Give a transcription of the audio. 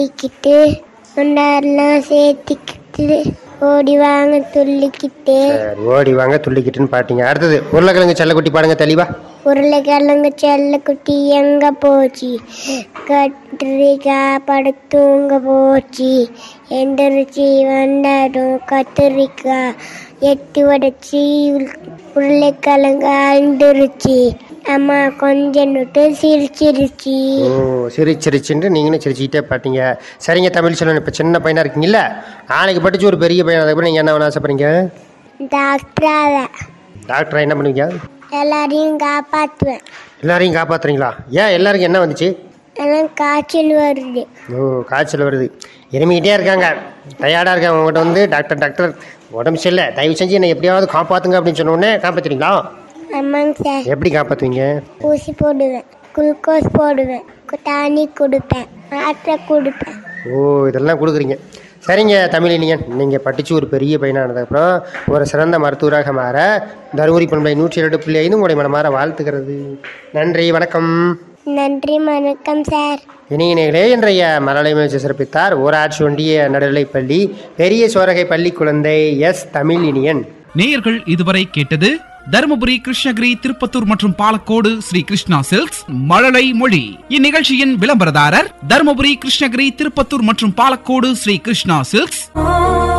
கிட்டு கொண்டாடலாம் சேர்த்துக்கிட்டு ஓடி வாங்க துள்ளிக்கிட்டு சரி ஓடி வாங்க துள்ளிக்கிட்டுன்னு பாட்டீங்க அடுத்தது உருளைக்கிழங்கு செல்லக்குட்டி பாடுங்க தெளிவா உருளைக்கிழங்கு செல்லக்குட்டி எங்க போச்சு கத்திரிக்காய் படுத்தூங்க போச்சு எந்திரிச்சு வந்தாடும் கத்திரிக்காய் எட்டு உடச்சி உருளைக்கிழங்கு அழுந்துருச்சு அம்மா கொஞ்சம் விட்டு சிரிச்சிருச்சு ஓ சிரிச்சிருச்சுன்ட்டு நீங்களும் சிரிச்சுக்கிட்டே பாட்டீங்க சரிங்க தமிழ் சொல்லணும் இப்போ சின்ன பையனாக இருக்கீங்கல்ல நாளைக்கு படிச்சு ஒரு பெரிய பையன் அதுக்கப்புறம் நீங்கள் என்ன பண்ண ஆசைப்படுறீங்க டாக்டராக டாக்டரா என்ன பண்ணுவீங்க எல்லாரையும் காப்பாற்றுவேன் எல்லாரையும் காப்பாத்துறீங்களா ஏன் எல்லாருக்கும் என்ன வந்துச்சு ஆனால் காய்ச்சல் வருது ஓ காய்ச்சல் வருது இருமிக்கிட்டே இருக்காங்க டயர்டாக இருக்காங்க உங்கள்கிட்ட வந்து டாக்டர் டாக்டர் உடம்பு சரியில்லை தயவு செஞ்சு என்னை எப்படியாவது காப்பாற்றுங்க அப்படின்னு சொன்ன உடனே காப்பாற்றுறீங்களா ஆமாங்க சார் எப்படி காப்பாற்றுவீங்க ஊசி போடுவேன் குளுக்கோஸ் போடுவேன் டானி கொடுப்பேன் மாத்திரை கொடுப்பேன் ஓ இதெல்லாம் கொடுக்குறீங்க சரிங்க தமிழினியன் நீங்கள் படித்து ஒரு பெரிய பையனானதுக்கப்புறம் ஒரு சிறந்த மருத்துவராக மாற தருமபுரி பண்பை நூற்றி இரண்டு புள்ளி ஐந்து உங்களுடைய மனமாற வாழ்த்துக்கிறது நன்றி வணக்கம் நன்றி வணக்கம் சார் இணையினர்களே இன்றைய மலலை முயற்சி சிறப்பித்தார் ஊராட்சி ஒன்றிய நடுநிலைப்பள்ளி பெரிய சோரகை பள்ளி குழந்தை எஸ் தமிழ் இனியன் நேயர்கள் இதுவரை கேட்டது தருமபுரி கிருஷ்ணகிரி திருப்பத்தூர் மற்றும் பாலக்கோடு ஸ்ரீ கிருஷ்ணா சில்க்ஸ் மழலை மொழி இந்நிகழ்ச்சியின் விளம்பரதாரர் தருமபுரி கிருஷ்ணகிரி திருப்பத்தூர் மற்றும் பாலக்கோடு ஸ்ரீ கிருஷ்ணா சில்க்ஸ்